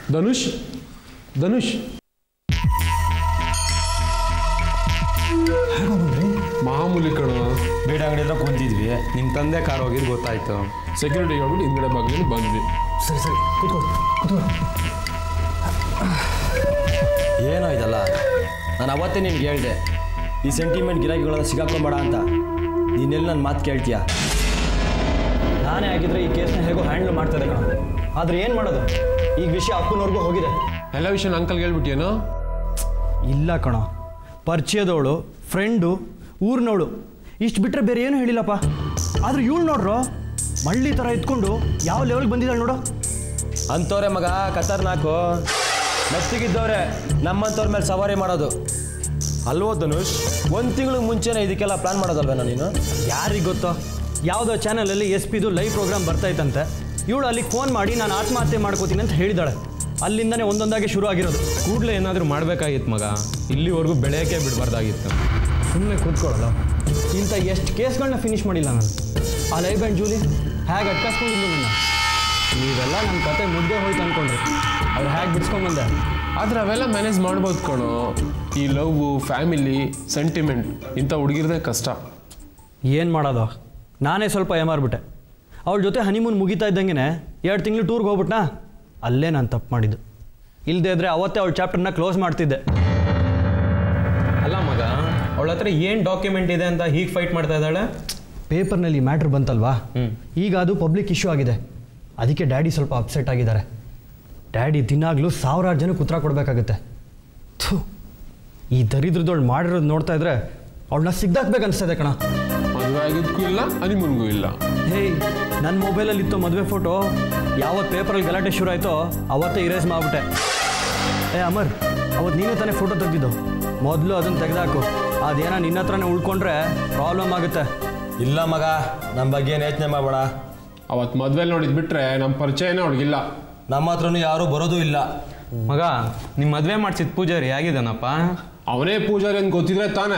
ಧನುಷ್ ಧನುಷ್ ಮಾಮೂಲಿ ಕಣ ಬೇಡ ಅಂಗಡಿ ಹತ್ರ ಕುಂತಿದ್ವಿ ನಿಮ್ಮ ತಂದೆ ಕಾರ್ ಹೋಗಿದ್ದು ಗೊತ್ತಾಯ್ತು ಸೆಕ್ಯೂರಿಟಿ ಹೇಳ್ಬಿಟ್ಟು ಹಿಂದ್ಗಡೆ ಬಾಗಿಲು ಬಂದ್ವಿ ಸರಿ ಸರಿ ಕೂತ್ಕೊ ಕೂತ್ಕೊ ಏನೋ ಇದಲ್ಲ ನಾನು ಅವತ್ತೇ ನಿನ್ಗೆ ಹೇಳಿದೆ ಈ ಸೆಂಟಿಮೆಂಟ್ ಗಿರಾಕಿಗಳೆಲ್ಲ ಸಿಗಾಕೊಂಬೇಡ ಅಂತ ನೀನೆಲ್ಲಿ ನನ್ನ ಮಾತು ಕೇಳ್ತೀಯ ನಾನೇ ಆಗಿದ್ರೆ ಈ ಕೇಸ್ನ ಹೇಗೋ ಹ್ಯಾಂಡಲ್ ಮಾಡ್ತಿದ್ದೆ ಕಣ ಆದ್ರೆ ಏನು ಮಾಡೋದು ಈಗ ವಿಷಯ ಅಪ್ಪನವ್ರಿಗೂ ಹೋಗಿದೆ ಎಲ್ಲ ವಿಷಯ ಅಂಕಲ್ಗೆ ಹೇಳ್ಬಿಟ್ಟಿಯೇನೋ ಇಲ್ಲ ಕಣೋ ಪರಿಚಯದವಳು ಫ್ರೆಂಡು ಊರಿನವಳು ಇಷ್ಟು ಬಿಟ್ಟರೆ ಬೇರೆ ಏನು ಹೇಳಿಲ್ಲಪ್ಪ ಆದ್ರೆ ಇವಳು ನೋಡ್ರು ಮಳ್ಳಿ ಥರ ಎತ್ಕೊಂಡು ಯಾವ ಲೆವೆಲ್ಗೆ ಬಂದಿದ್ದಾಳೆ ನೋಡು ಅಂಥವ್ರೆ ಮಗ ಖತರ್ನಾಕು ಮೆತ್ತಿಗಿದ್ದವ್ರೆ ನಮ್ಮಂಥವ್ರ ಮೇಲೆ ಸವಾರಿ ಮಾಡೋದು ಅಲ್ವೋ ಧನುಷ್ ಒಂದು ತಿಂಗಳಿಗೆ ಮುಂಚೆನೇ ಇದಕ್ಕೆಲ್ಲ ಪ್ಲಾನ್ ಮಾಡೋದಲ್ವೇನೋ ನೀನು ಯಾರಿಗೆ ಗೊತ್ತೋ ಯಾವುದೋ ಚಾನಲಲ್ಲಿ ಎಸ್ ಪಿದು ಲೈವ್ ಪ್ರೋಗ್ರಾಮ್ ಬರ್ತೈತಂತೆ ಇವಳು ಅಲ್ಲಿಗೆ ಫೋನ್ ಮಾಡಿ ನಾನು ಆತ್ಮಹತ್ಯೆ ಮಾಡ್ಕೋತೀನಿ ಅಂತ ಹೇಳಿದಾಳೆ ಅಲ್ಲಿಂದನೇ ಒಂದೊಂದಾಗಿ ಶುರು ಆಗಿರೋದು ಕೂಡಲೇ ಏನಾದರೂ ಮಾಡಬೇಕಾಗಿತ್ತು ಮಗ ಇಲ್ಲಿವರೆಗೂ ಬೆಳೆಯೋಕ್ಕೆ ಬಿಡಬಾರ್ದಾಗಿತ್ತು ಸುಮ್ಮನೆ ಕೂತ್ಕೊಳ್ಳಲ್ಲ ಇಂಥ ಎಷ್ಟು ಕೇಸ್ಗಳನ್ನ ಫಿನಿಷ್ ಮಾಡಿಲ್ಲ ನಾನು ಆ ಲೈವ್ ಆ್ಯಂಡ್ ಜೂಲಿ ಹೇಗೆ ಅಟ್ಕಾಸ್ಕೊಂಡಿದ್ದು ನನ್ನ ನೀವೆಲ್ಲ ನನ್ನ ಕತೆ ಮುಗ್ದೆ ಹೋಯ್ತು ಅಂದ್ಕೊಂಡ್ರಿ ಅವ್ರು ಹೇಗೆ ಬಿಡ್ಸ್ಕೊಂಬಂದೆ ಆದ್ರೆ ಅವೆಲ್ಲ ಮ್ಯಾನೇಜ್ ಮಾಡ್ಬೋದು ಕಣೋ ಈ ಲವ್ ಫ್ಯಾಮಿಲಿ ಸೆಂಟಿಮೆಂಟ್ ಇಂಥ ಹುಡುಗಿರದೇ ಕಷ್ಟ ಏನು ಮಾಡೋದು ನಾನೇ ಸ್ವಲ್ಪ ಏಮಾರ್ಬಿಟ್ಟೆ ಅವಳ ಜೊತೆ ಹನಿಮೂನ್ ಮುಗಿತಾ ಇದ್ದಂಗೆ ಎರಡು ತಿಂಗಳು ಟೂರ್ಗೆ ಹೋಗ್ಬಿಟ್ನಾ ಅಲ್ಲೇ ನಾನು ತಪ್ಪು ಮಾಡಿದ್ದು ಇಲ್ಲದೆ ಇದ್ರೆ ಅವತ್ತೇ ಅವಳ ಚಾಪ್ಟರ್ನ ಕ್ಲೋಸ್ ಮಾಡ್ತಿದ್ದೆ ಅಲ್ಲ ಮಗ ಅವಳ ಹತ್ರ ಏನು ಡಾಕ್ಯುಮೆಂಟ್ ಇದೆ ಅಂತ ಹೀಗೆ ಫೈಟ್ ಮಾಡ್ತಾ ಇದ್ದಾಳೆ ಪೇಪರ್ನಲ್ಲಿ ಮ್ಯಾಟ್ರ್ ಬಂತಲ್ವಾ ಈಗ ಅದು ಪಬ್ಲಿಕ್ ಇಶ್ಯೂ ಆಗಿದೆ ಅದಕ್ಕೆ ಡ್ಯಾಡಿ ಸ್ವಲ್ಪ ಅಪ್ಸೆಟ್ ಆಗಿದ್ದಾರೆ ಡ್ಯಾಡಿ ದಿನಾಗಲೂ ಸಾವಿರಾರು ಜನಕ್ಕೆ ಉತ್ತರ ಕೊಡಬೇಕಾಗುತ್ತೆ ಥು ಈ ದರಿದ್ರದವಳು ಮಾಡಿರೋದು ನೋಡ್ತಾ ಇದ್ರೆ ಅವಳನ್ನ ಸಿಗ್ದಾಕ್ಬೇಕು ಅನಿಸ್ತದೆ ಕಣ ಮದುವೆ ಆಗಿದ್ದಕ್ಕೂ ಇಲ್ಲ ಹನಿಮೂನ್ಗೂ ಇಲ್ಲ ಹೇಯ್ ನನ್ನ ಮೊಬೈಲಲ್ಲಿ ಇತ್ತು ಮದುವೆ ಫೋಟೋ ಯಾವತ್ತು ಪೇಪರಲ್ಲಿ ಗಲಾಟೆ ಶುರು ಆಯಿತೋ ಅವತ್ತೇ ಇರೇಸ್ ಮಾಡಿಬಿಟ್ಟೆ ಏ ಅಮರ್ ಅವತ್ತು ನೀನೇ ತಾನೇ ಫೋಟೋ ತೆಗೆದಿದ್ದು ಮೊದಲು ಅದನ್ನು ತೆಗೆದಾಕು ಅದೇನೋ ನಿನ್ನ ಹತ್ರನೇ ಉಳ್ಕೊಂಡ್ರೆ ಪ್ರಾಬ್ಲಮ್ ಆಗುತ್ತೆ ಇಲ್ಲ ಮಗ ನಮ್ಮ ಬಗ್ಗೆ ಏನು ಯೋಚನೆ ಮಾಡಬೇಡ ಅವತ್ತು ಮದ್ವೆಲಿ ನೋಡಿದ್ ಬಿಟ್ರೆ ನಮ್ಮ ಪರಿಚಯನೇ ಅವಳಿಗಿಲ್ಲ ನಮ್ಮ ಹತ್ರನೂ ಯಾರೂ ಬರೋದೂ ಇಲ್ಲ ಮಗ ನಿಮ್ಮ ಮದುವೆ ಮಾಡಿಸಿದ ಪೂಜಾರಿ ಆಗಿದ್ದಾನಪ್ಪ ಅವನೇ ಪೂಜಾರಿ ಅಂತ ಗೊತ್ತಿದ್ರೆ ತಾನೇ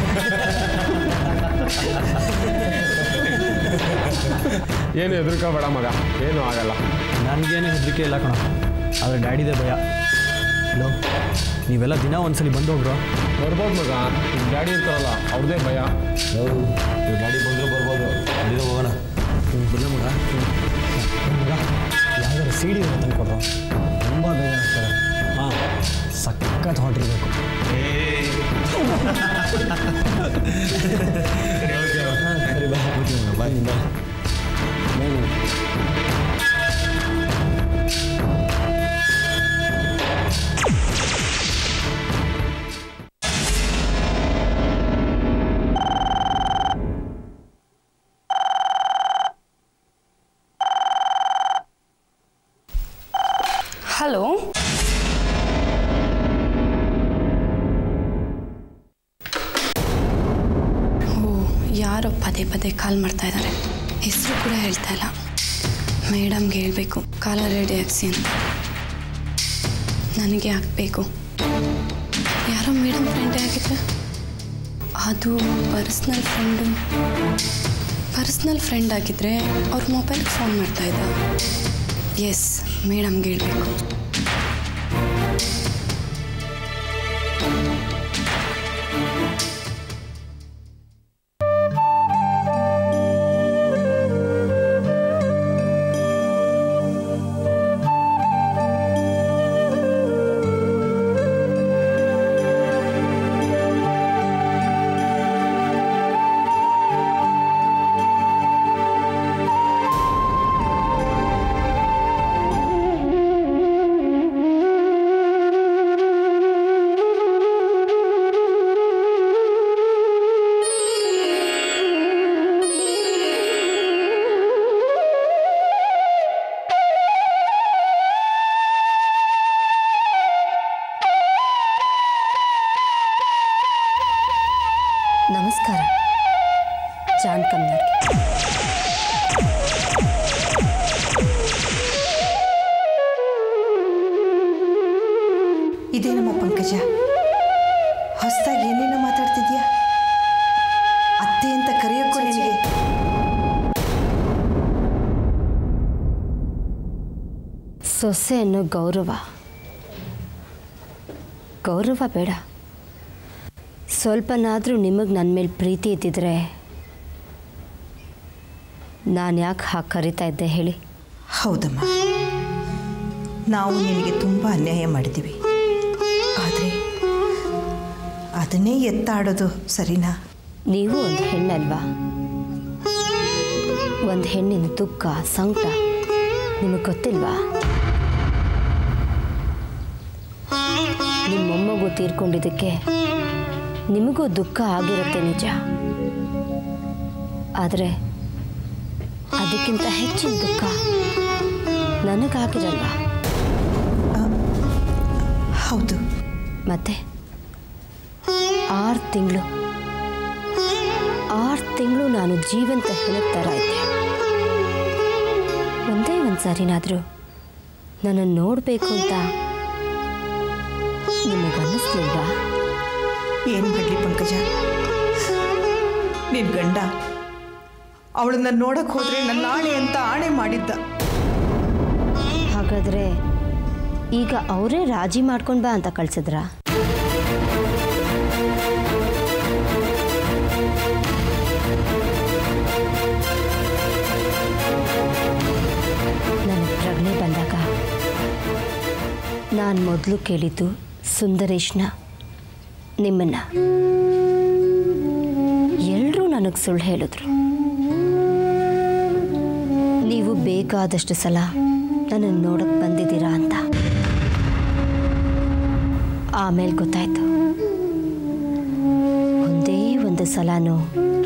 ಏನು ಹೆದರ್ಕೋಬೇಡ ಮಗ ಏನೂ ಆಗಲ್ಲ ನನಗೇನು ಹೆದರಿಕೆ ಇಲ್ಲ ಕಣ ಆದರೆ ಡ್ಯಾಡಿದೇ ಭಯ ಹಲೋ ನೀವೆಲ್ಲ ದಿನ ಒಂದ್ಸಲಿ ಬಂದು ಹೋಗ್ರು ಬರ್ಬೋದು ಮಗ ನಿಮ್ಮ ಡ್ಯಾಡಿ ಇರ್ತಾರಲ್ಲ ಅವ್ರದ್ದೇ ಭಯ ನೀವು ಗಾಡಿ ಬಂದರೂ ಬರ್ಬೋದು ಅಲ್ಲಿಗೆ ಹೋಗೋಣ ಬಲ್ಲ ಮಗ ಮಗ ಯಾವ್ದಾದ್ರು ಸಿ ಡಿ ತಂದು ಕೊಡ್ರು ತುಂಬ ಬೇಜಾರಾಗ್ತದೆ ಹಾಂ ಸಖತ್ ಹೊಟ್ಟಿರ್ಬೇಕು ಸರಿ ಬಾ ಬಾಯ್ ಬಾಯ್ ಹಲೋ ಓ ಯಾರೋ ಪದೇ ಪದೇ ಕಾಲ್ ಮಾಡ್ತಾ ಇದ್ದಾರೆ ಹೆಸರು ಕೂಡ ಹೇಳ್ತಾ ಇಲ್ಲ ಮೇಡಮ್ಗೆ ಹೇಳಬೇಕು ಕಾಲ ರೆಡಿ ಹಾಕ್ಸಿ ಅಂತ ನನಗೆ ಹಾಕಬೇಕು ಯಾರೋ ಮೇಡಮ್ ಫ್ರೆಂಡೇ ಆಗಿದ್ರೆ ಅದು ಪರ್ಸ್ನಲ್ ಫ್ರೆಂಡು ಪರ್ಸ್ನಲ್ ಫ್ರೆಂಡ್ ಆಗಿದ್ರೆ ಅವ್ರ ಮೊಬೈಲ್ಗೆ ಫೋನ್ ಮಾಡ್ತಾ ಇದ್ದ ಎಸ್ ಮೇಡಮ್ಗೆ ಹೇಳಬೇಕು ನಮಸ್ಕಾರ ಜಾನ್ ಕಮ್ನರ್ಗೆ ಇದೇನಮ್ಮ ಪಂಕಜ ಹೊಸದಾಗಿ ಏನೇನೋ ಮಾತಾಡ್ತಿದ್ಯಾ ಅತ್ತೆ ಅಂತ ಕರೆಯೋಕ್ಕೂ ನಿನಗೆ ಸೊಸೆ ಅನ್ನೋ ಗೌರವ ಗೌರವ ಬೇಡ ಸ್ವಲ್ಪನಾದರೂ ನಿಮಗೆ ನನ್ನ ಮೇಲೆ ಪ್ರೀತಿ ಇದ್ದಿದ್ರೆ ನಾನು ಯಾಕೆ ಹಾಗೆ ಕರಿತಾ ಇದ್ದೆ ಹೇಳಿ ಹೌದಮ್ಮ ನಾವು ನಿನಗೆ ತುಂಬ ಅನ್ಯಾಯ ಮಾಡಿದ್ದೀವಿ ಆದರೆ ಅದನ್ನೇ ಎತ್ತಾಡೋದು ಸರಿನಾ ನೀವು ಒಂದು ಹೆಣ್ಣಲ್ವಾ ಒಂದು ಹೆಣ್ಣಿನ ದುಃಖ ಸಂಕಟ ನಿಮಗೆ ಗೊತ್ತಿಲ್ವಾ ನಿಮ್ಮ ಮೊಮ್ಮಗು ತೀರ್ಕೊಂಡಿದ್ದಕ್ಕೆ ನಿಮಗೂ ದುಃಖ ಆಗಿರುತ್ತೆ ನಿಜ ಆದರೆ ಅದಕ್ಕಿಂತ ಹೆಚ್ಚಿನ ದುಃಖ ನನಗಾಗಿರಲ್ವಾ ಹೌದು ಮತ್ತೆ ಆರು ತಿಂಗಳು ಆರು ತಿಂಗಳು ನಾನು ಜೀವಂತ ಹೆಣದ ಥರ ಇದ್ದೆ ಒಂದೇ ಒಂದು ಸಾರಿನಾದರೂ ನನ್ನನ್ನು ನೋಡಬೇಕು ಅಂತ ನಿಮಗನ್ನಿಸ್ಲಿಲ್ವಾ ಏನು ಮಾಡಲಿ ಪಂಕಜ ನಿನ್ನ ಗಂಡ ಅವಳನ್ನ ನೋಡಕ್ಕೆ ಹೋದ್ರೆ ನನ್ನ ಆಣೆ ಅಂತ ಆಣೆ ಮಾಡಿದ್ದ ಹಾಗಾದರೆ ಈಗ ಅವರೇ ರಾಜಿ ಮಾಡ್ಕೊಂಡು ಬಾ ಅಂತ ಕಳ್ಸಿದ್ರಾ ನನಗೆ ಪ್ರಜ್ಞೆ ಬಂದಾಗ ನಾನು ಮೊದಲು ಕೇಳಿದ್ದು ಸುಂದರೇಶ್ನ ನಿಮ್ಮನ್ನ ಎಲ್ಲರೂ ನನಗೆ ಸುಳ್ಳು ಹೇಳಿದ್ರು ನೀವು ಬೇಕಾದಷ್ಟು ಸಲ ನನ್ನನ್ನು ನೋಡಕ್ಕೆ ಬಂದಿದ್ದೀರಾ ಅಂತ ಆಮೇಲೆ ಗೊತ್ತಾಯ್ತು ಒಂದೇ ಒಂದು ಸಲನೂ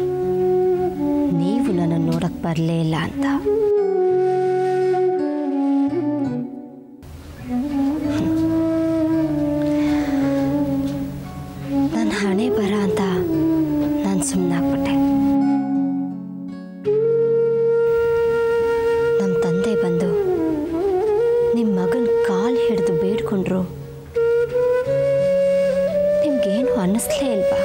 ನೀವು ನನ್ನನ್ನು ನೋಡಕ್ಕೆ ಬರಲೇ ಇಲ್ಲ ಅಂತ ನನ್ನ ಹಣೆ ಬರ ಅಂತ ನಾನು ಸುಮ್ಮನಾಗ್ಬಿಟ್ಟೆ ನಮ್ಮ ತಂದೆ ಬಂದು ನಿಮ್ಮ ಮಗನ ಕಾಲು ಹಿಡಿದು ಬೇಡ್ಕೊಂಡ್ರು ನಿಮ್ಗೇನು ಅನ್ನಿಸ್ಲೇ ಇಲ್ವಾ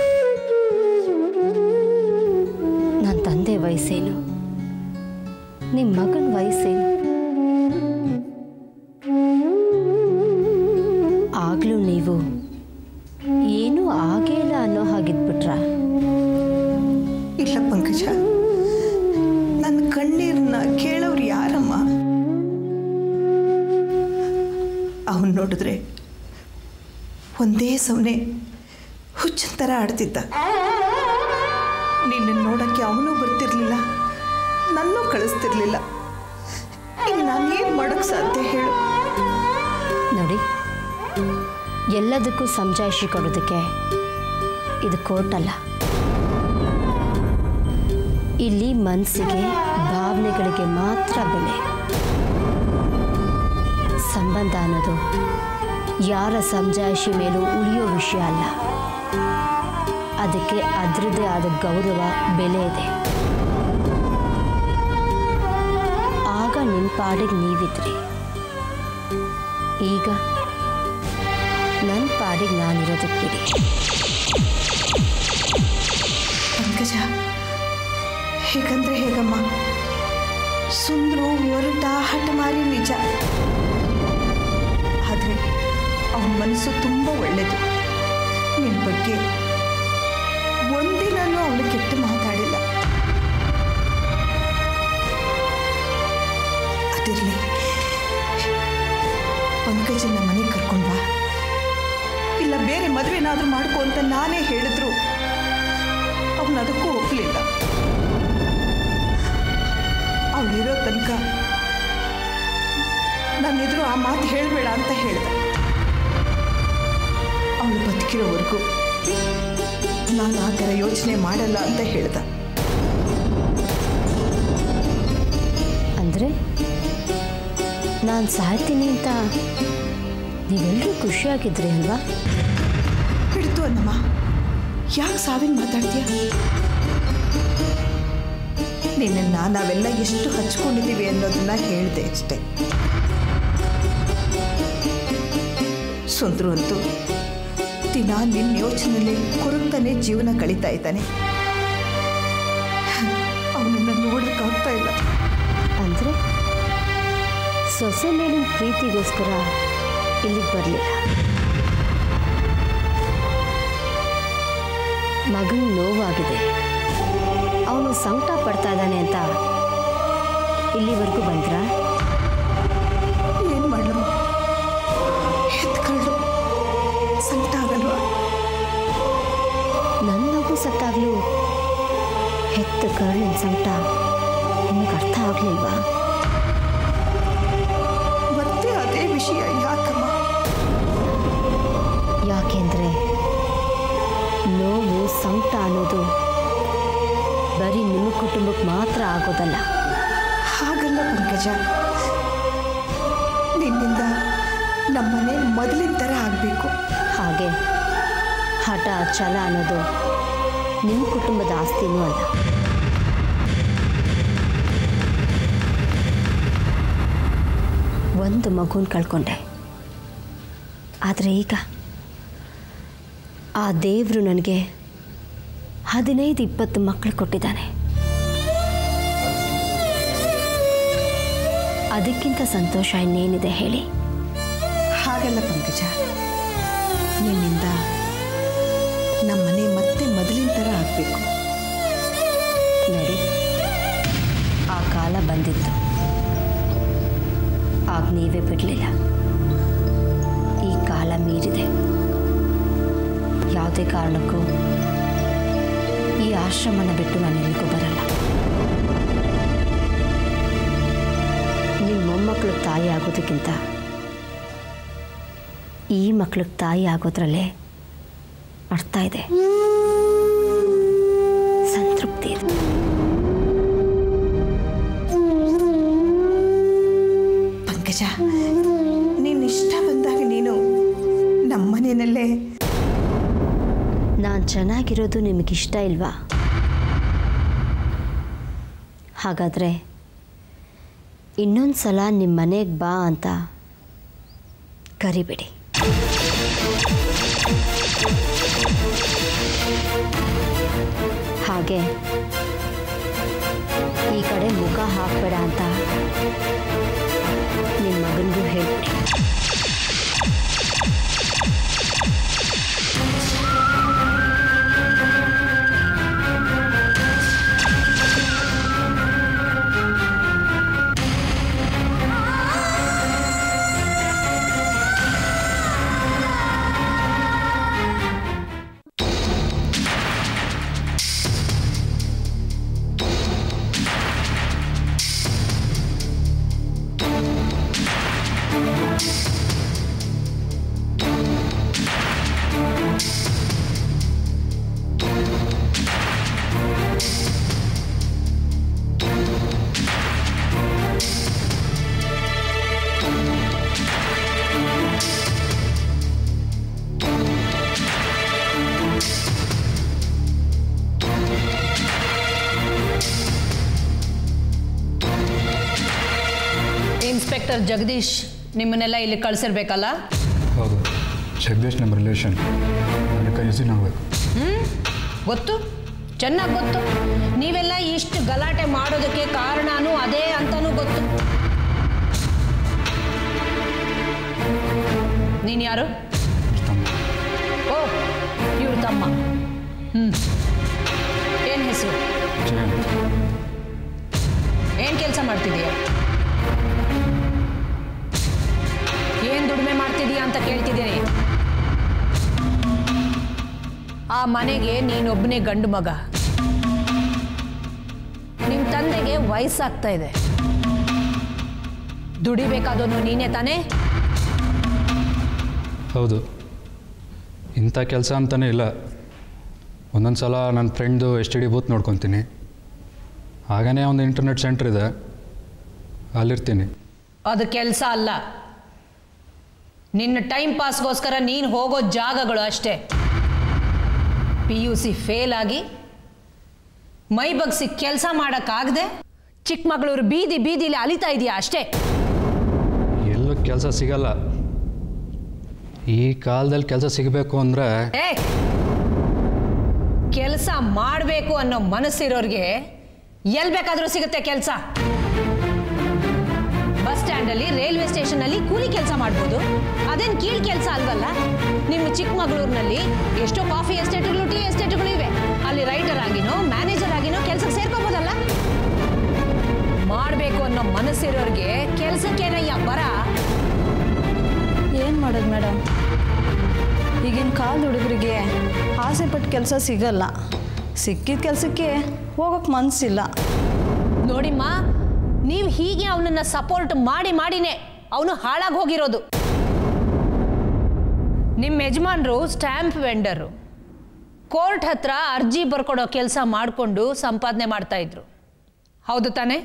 ನನ್ನ ತಂದೆ ವಯಸ್ಸೇನು ನಿಮ್ಮ ಮಗನ ವಯಸ್ಸೇನು ಆಗಲೂ ನೀವು ಏನೂ ಆಗೇ ಇಲ್ಲ ಅನ್ನೋ ಹಾಗಿದ್ಬಿಟ್ರಾ ಇಲ್ಲ ಪಂಕಜ ನನ್ನ ಕಣ್ಣೀರನ್ನ ಕೇಳೋರು ಯಾರಮ್ಮ ಅವನು ನೋಡಿದ್ರೆ ಒಂದೇ ಸವನೆ ಹುಚ್ಚಿನ ಥರ ಆಡ್ತಿದ್ದ ನಿನ್ನ ನೋಡೋಕ್ಕೆ ಅವನು ಬರ್ತಿರ್ಲಿಲ್ಲ ನನ್ನೂ ಕಳಿಸ್ತಿರ್ಲಿಲ್ಲ ಇನ್ನು ನಾನೇನು ಮಾಡೋಕ್ಕೆ ಸಾಧ್ಯ ಹೇಳು ನೋಡಿ ಎಲ್ಲದಕ್ಕೂ ಸಮಜಾಯಿಷಿ ಕೊಡೋದಕ್ಕೆ ಇದು ಕೋರ್ಟ್ ಅಲ್ಲ ಇಲ್ಲಿ ಮನಸ್ಸಿಗೆ ಭಾವನೆಗಳಿಗೆ ಮಾತ್ರ ಬೆಲೆ ಸಂಬಂಧ ಅನ್ನೋದು ಯಾರ ಸಮಜಾಯಿಷಿ ಮೇಲೂ ಉಳಿಯೋ ವಿಷಯ ಅಲ್ಲ ಅದಕ್ಕೆ ಅದರದ್ದೇ ಆದ ಗೌರವ ಬೆಲೆ ಇದೆ ಆಗ ನಿಮ್ಮ ಪಾಡಿಗೆ ನೀವಿದ್ರಿ ಈಗ ನನ್ನ ಪಾಡಿಗೆ ನಾನಿರೋದಕ್ಕೆ ಬಿಡಿ ಪಂಕಜ ಹೇಗಂದ್ರೆ ಹೇಗಮ್ಮ ಸುಂದ್ರು ಹೊರಟ ಹಠಮಾರಿ ನಿಜ ಆದರೆ ಅವನ ಮನಸ್ಸು ತುಂಬ ಒಳ್ಳೆಯದು ನಿನ್ನ ಬಗ್ಗೆ ಒಂದಿನೂ ಅವಳು ಕೆಟ್ಟ ಮಾತಾಡಿಲ್ಲ ಅದಿರಲಿ ಪಂಕಜನ ಮನೆಗೆ ಕರ್ಕೊಂಡು ಬಾ ಇಲ್ಲ ಬೇರೆ ಮದುವೆನಾದ್ರೂ ಮಾಡ್ಕೊ ಅಂತ ನಾನೇ ಹೇಳಿದ್ರು ಅವನು ಅದಕ್ಕೂ ಒಪ್ಪಲಿಲ್ಲ ಅವಳಿರೋ ತನಕ ನನ್ನೆದುರು ಆ ಮಾತು ಹೇಳಬೇಡ ಅಂತ ಹೇಳ್ದ ಅವಳು ಬದುಕಿರೋವರೆಗೂ ನಾನು ಆ ಥರ ಯೋಚನೆ ಮಾಡಲ್ಲ ಅಂತ ಹೇಳ್ದ ಅಂದರೆ ನಾನು ಸಾಯ್ತೀನಿ ಅಂತ ನೀವೆಲ್ಲರೂ ಖುಷಿಯಾಗಿದ್ರಿ ಅಲ್ವಾ ಬಿಡ್ತು ಅನ್ನಮ್ಮ ಯಾಕೆ ಸಾವಿನ ಮಾತಾಡ್ತೀಯ ನಿನ್ನನ್ನು ನಾವೆಲ್ಲ ಎಷ್ಟು ಹಚ್ಕೊಂಡಿದ್ದೀವಿ ಅನ್ನೋದನ್ನ ಹೇಳಿದೆ ಅಷ್ಟೆ ಸುಂದ್ರು ಅಂತೂ ದಿನ ನಿನ್ನ ಯೋಚನೆಯಲ್ಲಿ ಕೊರಗ್ತಾನೆ ಜೀವನ ಕಳೀತಾ ಇದ್ದಾನೆ ಅವನನ್ನು ನೋಡೋಕ್ಕಾಗ್ತಾ ಇಲ್ಲ ಅಂದರೆ ಸೊಸೆ ಮೇಲಿನ ಪ್ರೀತಿಗೋಸ್ಕರ ಇಲ್ಲಿಗೆ ಬರಲಿಲ್ಲ ಮಗನ ನೋವಾಗಿದೆ ಅವನು ಸಂಕಟ ಪಡ್ತಾ ಇದ್ದಾನೆ ಅಂತ ಇಲ್ಲಿವರೆಗೂ ಬಂದ್ರಾ ಏನು ಮಾಡಲಮ್ಮ ಎತ್ಕೊಳ್ಳು ಸಂಕಟ ಆಗಲ್ವಾ ನನ್ನ ಮಗು ಸತ್ತಾಗ್ಲೂ ಹೆತ್ತ ಕರುಳಿನ ಸಂಕಟ ನಿಮಗೆ ಅರ್ಥ ಆಗ್ಲಿಲ್ವಾ ಮತ್ತೆ ಅದೇ ವಿಷಯ ಯಾಕಮ್ಮ ಯಾಕೆಂದ್ರೆ ನೋವು ಸಂಕಟ ಅನ್ನೋದು ಬರೀ ನಿಮ್ಮ ಕುಟುಂಬಕ್ಕೆ ಮಾತ್ರ ಆಗೋದಲ್ಲ ಹಾಗಲ್ಲ ಪಂಕಜ ನಿನ್ನಿಂದ ನಮ್ಮನೆ ಮೊದಲಿನ ಥರ ಆಗಬೇಕು ಹಾಗೆ ಹಠ ಛಲ ಅನ್ನೋದು ನಿಮ್ಮ ಕುಟುಂಬದ ಆಸ್ತಿನೂ ಅಲ್ಲ ಒಂದು ಮಗುನ ಕಳ್ಕೊಂಡೆ ಆದರೆ ಈಗ ಆ ದೇವರು ನನಗೆ ಹದಿನೈದು ಇಪ್ಪತ್ತು ಮಕ್ಕಳು ಕೊಟ್ಟಿದ್ದಾನೆ ಅದಕ್ಕಿಂತ ಸಂತೋಷ ಇನ್ನೇನಿದೆ ಹೇಳಿ ಹಾಗಲ್ಲ ಪಂಕಜ ನಿನ್ನಿಂದ ನಮ್ಮನೆ ಮತ್ತೆ ಮೊದಲಿನ ಥರ ಆಗಬೇಕು ನೋಡಿ ಆ ಕಾಲ ಬಂದಿತ್ತು ಆಗ ನೀವೇ ಬಿಡಲಿಲ್ಲ ಈ ಕಾಲ ಮೀರಿದೆ ಯಾವುದೇ ಕಾರಣಕ್ಕೂ ಈ ಆಶ್ರಮನ ಬಿಟ್ಟು ನಾನು ಎಲ್ಲಿಗೂ ಬರಲ್ಲ ನಿಮ್ಮ ಮೊಮ್ಮಕ್ಕಳು ತಾಯಿ ಆಗೋದಕ್ಕಿಂತ ಈ ಮಕ್ಳಿಗೆ ತಾಯಿ ಆಗೋದ್ರಲ್ಲೇ ಅರ್ಥ ಇದೆ ಸಂತೃಪ್ತಿ ಇದೆ ಪಂಕಜ ನೀನು ಇಷ್ಟ ಬಂದಾಗ ನೀನು ನಮ್ಮನೆಯಲ್ಲೇ ನಾನು ಚೆನ್ನಾಗಿರೋದು ನಿಮಗಿಷ್ಟ ಇಲ್ವಾ ಹಾಗಾದರೆ ಇನ್ನೊಂದು ಸಲ ನಿಮ್ಮ ಮನೆಗೆ ಬಾ ಅಂತ ಕರಿಬೇಡಿ ಹಾಗೆ ಈ ಕಡೆ ಮುಖ ಹಾಕಬೇಡ ಅಂತ ನಿಮ್ಮ ಮಗನಿಗೂ ಹೇಳ್ಬಿಡಿ ಇನ್ಸ್ಪೆಕ್ಟರ್ ಜಗದೀಶ್ ನಿಮ್ಮನ್ನೆಲ್ಲ ಇಲ್ಲಿ ಕಳಿಸಿರ್ಬೇಕಲ್ಲ ಹೌದು ಜಗದೀಶ್ ನಮ್ಮ ರಿಲೇಷನ್ ಅದಕ್ಕೆ ಈಸಿ ಆಗಬೇಕು ಗೊತ್ತು ಚೆನ್ನಾಗಿ ಗೊತ್ತು ನೀವೆಲ್ಲ ಇಷ್ಟು ಗಲಾಟೆ ಮಾಡೋದಕ್ಕೆ ಕಾರಣನೂ ಅದೇ ಅಂತನೂ ಗೊತ್ತು ನೀನು ಯಾರು ಓ ಇವ್ರ ತಮ್ಮ ಹ್ಞೂ ಏನು ಹೆಸರು ಜಯನ್ ಏನು ಕೆಲಸ ಮಾಡ್ತಿದೀಯ ಏನು ದುಡಿಮೆ ಮಾಡ್ತಿದೀಯ ಅಂತ ಕೇಳ್ತಿದ್ದೀನಿ ಆ ಮನೆಗೆ ನೀನೊಬ್ಬನೇ ಗಂಡು ಮಗ ನಿಮ್ಮ ತಂದೆಗೆ ವಯಸ್ಸಾಗ್ತಾ ಇದೆ ದುಡಿಬೇಕಾದವನು ನೀನೇ ತಾನೇ ಹೌದು ಇಂಥ ಕೆಲಸ ಅಂತಲೇ ಇಲ್ಲ ಒಂದೊಂದು ಸಲ ನನ್ನ ಫ್ರೆಂಡ್ದು ಎಸ್ ಟಿ ಡಿ ಬೂತ್ ನೋಡ್ಕೊತೀನಿ ಹಾಗೇ ಒಂದು ಇಂಟರ್ನೆಟ್ ಸೆಂಟ್ರ್ ಇದೆ ಅಲ್ಲಿರ್ತೀನಿ ಅದು ಕೆಲಸ ಅಲ್ಲ ನಿನ್ನ ಟೈಮ್ ಪಾಸ್ಗೋಸ್ಕರ ನೀನು ಹೋಗೋ ಜಾಗಗಳು ಅಷ್ಟೇ ಪಿ ಯು ಸಿ ಫೇಲ್ ಆಗಿ ಮೈ ಬಗ್ಸಿ ಕೆಲಸ ಮಾಡೋಕ್ಕಾಗದೆ ಚಿಕ್ಕಮಗಳೂರು ಬೀದಿ ಬೀದಿಲಿ ಅಲಿತಾ ಇದೆಯಾ ಅಷ್ಟೇ ಎಲ್ಲೂ ಕೆಲಸ ಸಿಗಲ್ಲ ಈ ಕಾಲದಲ್ಲಿ ಕೆಲಸ ಸಿಗಬೇಕು ಅಂದರೆ ಏ ಕೆಲಸ ಮಾಡಬೇಕು ಅನ್ನೋ ಮನಸ್ಸಿರೋರಿಗೆ ಎಲ್ಲಿ ಬೇಕಾದರೂ ಸಿಗುತ್ತೆ ಕೆಲಸ ಬಸ್ ಸ್ಟ್ಯಾಂಡ್ ಸ್ಟ್ಯಾಂಡಲ್ಲಿ ರೈಲ್ವೆ ಸ್ಟೇಷನಲ್ಲಿ ಕೂಲಿ ಕೆಲಸ ಮಾಡ್ಬೋದು ಅದೇನು ಕೀಳ್ ಕೆಲಸ ಅಲ್ವಲ್ಲ ನಿಮ್ಮ ಚಿಕ್ಕಮಗಳೂರಿನಲ್ಲಿ ಎಷ್ಟೋ ಕಾಫಿ ಎಸ್ಟೇಟ್ಗಳು ಟೀ ಎಸ್ಟೇಟ್ಗಳು ಇವೆ ಅಲ್ಲಿ ರೈಟರ್ ಆಗಿನೋ ಮ್ಯಾನೇಜರ್ ಆಗಿನೋ ಕೆಲಸಕ್ಕೆ ಸೇರ್ಕೋಬೋದಲ್ಲ ಮಾಡಬೇಕು ಅನ್ನೋ ಮನಸ್ಸಿರೋರಿಗೆ ಕೆಲಸಕ್ಕೇನಯ್ಯ ಬರ ಏನು ಮಾಡೋದು ಮೇಡಮ್ ಈಗಿನ ಕಾಲದ ಹುಡುಗರಿಗೆ ಆಸೆ ಪಟ್ಟು ಕೆಲಸ ಸಿಗಲ್ಲ ಸಿಕ್ಕಿದ ಕೆಲಸಕ್ಕೆ ಹೋಗೋಕ್ಕೆ ಮನಸ್ಸಿಲ್ಲ ನೋಡಿಮ್ಮ ನೀವು ಹೀಗೆ ಅವನನ್ನ ಸಪೋರ್ಟ್ ಮಾಡಿ ಮಾಡಿನೇ ಅವನು ಹಾಳಾಗಿ ಹೋಗಿರೋದು ನಿಮ್ಮ ಯಜಮಾನ್ರು ಸ್ಟ್ಯಾಂಪ್ ವೆಂಡರು ಕೋರ್ಟ್ ಹತ್ರ ಅರ್ಜಿ ಬರ್ಕೊಡೋ ಕೆಲಸ ಮಾಡಿಕೊಂಡು ಸಂಪಾದನೆ ಮಾಡ್ತಾ ಇದ್ರು ಹೌದು ತಾನೇ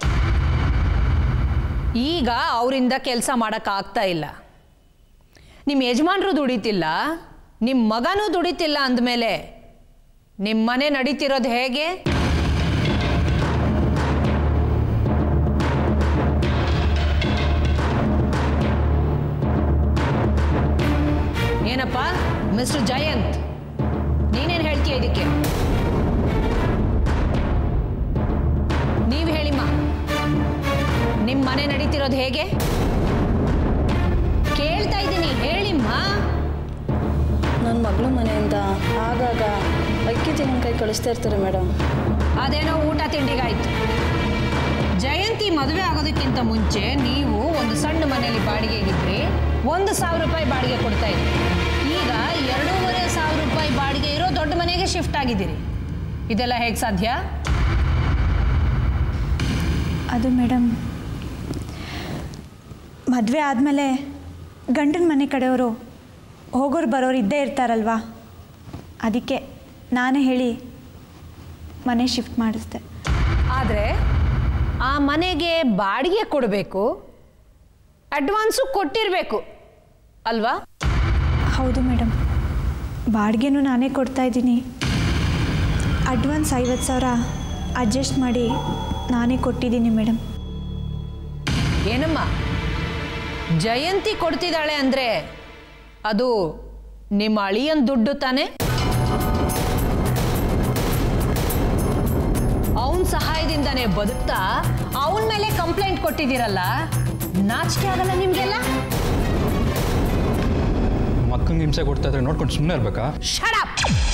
ಈಗ ಅವರಿಂದ ಕೆಲಸ ಮಾಡೋಕ್ಕಾಗ್ತಾ ಇಲ್ಲ ನಿಮ್ಮ ಯಜಮಾನ್ರು ದುಡಿತಿಲ್ಲ ನಿಮ್ಮ ಮಗನೂ ದುಡಿತಿಲ್ಲ ಅಂದಮೇಲೆ ನಿಮ್ಮ ಮನೆ ನಡೀತಿರೋದು ಹೇಗೆ ಏನಪ್ಪ ಮಿಸ್ಟರ್ ಜಯಂತ್ ನೀನೇನು ಹೇಳ್ತೀಯ ಇದಕ್ಕೆ ನೀವು ಹೇಳಿಮ್ಮ ನಿಮ್ಮ ಮನೆ ನಡೀತಿರೋದು ಹೇಗೆ ಕೇಳ್ತಾ ಇದ್ದೀನಿ ಹೇಳಿಮ್ಮ ನನ್ನ ಮಗಳ ಮನೆಯಿಂದ ಆಗಾಗ ಅಕ್ಕಿ ತೆಂಗಿನಕಾಯಿ ಕಳಿಸ್ತಾ ಇರ್ತಾರೆ ಮೇಡಮ್ ಅದೇನೋ ಊಟ ತಿಂಡಿಗಾಯ್ತು ಜಯಂತಿ ಮದುವೆ ಆಗೋದಕ್ಕಿಂತ ಮುಂಚೆ ನೀವು ಒಂದು ಸಣ್ಣ ಮನೆಯಲ್ಲಿ ಬಾಡಿಗೆಗಿದ್ರಿ ಒಂದು ಸಾವಿರ ರೂಪಾಯಿ ಬಾಡಿಗೆ ಕೊಡ್ತಾ ಇದ್ರಿ ಈಗ ಎರಡೂವರೆ ಸಾವಿರ ರೂಪಾಯಿ ಬಾಡಿಗೆ ಇರೋ ದೊಡ್ಡ ಮನೆಗೆ ಶಿಫ್ಟ್ ಆಗಿದ್ದೀರಿ ಇದೆಲ್ಲ ಹೇಗೆ ಸಾಧ್ಯ ಅದು ಮೇಡಮ್ ಮದುವೆ ಆದಮೇಲೆ ಗಂಡನ ಮನೆ ಕಡೆಯವರು ಹೋಗೋರು ಬರೋರು ಇದ್ದೇ ಇರ್ತಾರಲ್ವಾ ಅದಕ್ಕೆ ನಾನೇ ಹೇಳಿ ಮನೆ ಶಿಫ್ಟ್ ಮಾಡಿಸ್ದೆ ಆದರೆ ಆ ಮನೆಗೆ ಬಾಡಿಗೆ ಕೊಡಬೇಕು ಅಡ್ವಾನ್ಸು ಕೊಟ್ಟಿರಬೇಕು ಅಲ್ವಾ ಹೌದು ಮೇಡಮ್ ಬಾಡಿಗೆನೂ ನಾನೇ ಕೊಡ್ತಾ ಇದ್ದೀನಿ ಅಡ್ವಾನ್ಸ್ ಐವತ್ತು ಸಾವಿರ ಅಡ್ಜಸ್ಟ್ ಮಾಡಿ ನಾನೇ ಕೊಟ್ಟಿದ್ದೀನಿ ಮೇಡಮ್ ಏನಮ್ಮ ಜಯಂತಿ ಕೊಡ್ತಿದ್ದಾಳೆ ಅಂದರೆ ಅದು ನಿಮ್ಮ ಅಳಿಯನ್ ದುಡ್ಡು ತಾನೆ ಅವನ ಸಹಾಯದಿಂದಾನೇ ಬದುಕ್ತಾ ಅವನ ಮೇಲೆ ಕಂಪ್ಲೇಂಟ್ ಕೊಟ್ಟಿದ್ದೀರಲ್ಲ ನಾಚಿಕೆ ಆಗಲ್ಲ ನಿಮಗೆಲ್ಲ ಮಕ್ಕಂಗೆ ಹಿಂಸೆ ಕೊಡ್ತಾ ಇದ್ರೆ ನೋಡ್ಕೊಂಡು ಸುಮ್ಮನೆ ಇರ್ಬೇಕಾ ಶಡಪ್